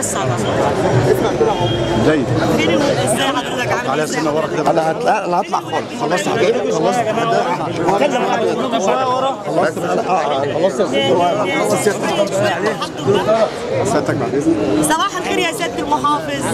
وسع بقى جيد فين الم- ازاي حضرتك عامل على ازاي سنة ورا كده انا هطلع انا هطلع خالص خلصت حضرتك خلصت خلصت خلصت سيادتك بعد اذنك صباح الخير يا سياده المحافظ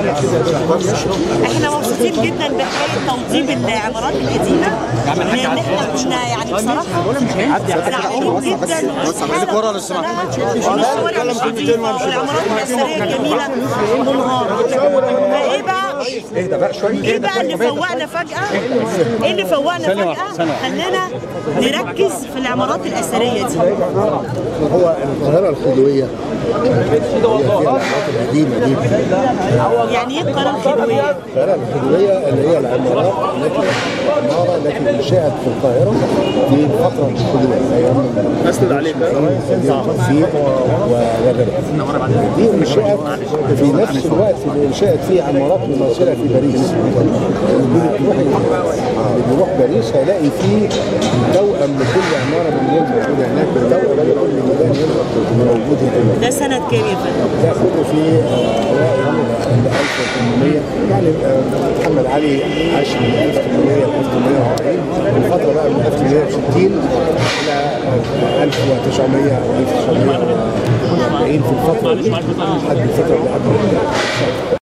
احنا مبسوطين جدا بحكايه توطيب العمارات القديمه لان احنا كنا يعني بصراحه زعلانين جدا خليك ورا لو سمحت. الشوارع مش نظيفه والعمارات الاثريه الجميله منهاره فايه بقى اهدى بقى شويه ايه بقى اللي فوقنا فجأة؟ ايه اللي فوقنا فجأة؟ خلانا نركز في العمارات الأثرية دي. هو القاهرة الخديوية هي فيها العمارات القديمة دي يعني ايه القاهرة الخديوية؟ القاهرة الخديوية اللي هي العمارات التي العمارة التي انشأت في القاهرة في فترة الخديوية أيام اسند عليك التوفيق وغيرها دي انشأت في نفس الوقت اللي انشأت فيه عمارات مماثلة في باريس اللي بيروح اللي بيروح باريس هيلاقي فيه توأم لكل عمارة من اللي موجودة هناك بالتوأم لكل ميدان هنا موجود هنا ده سنة كام يا فندم؟ ده كله في اوائل ال 1800 يعني آه، محمد علي عاش من 1800 ل 1840 الفتره بقى من 1860 الى آه، 1900 او 1940 في الفتره دي لحد الفتره اللي قبل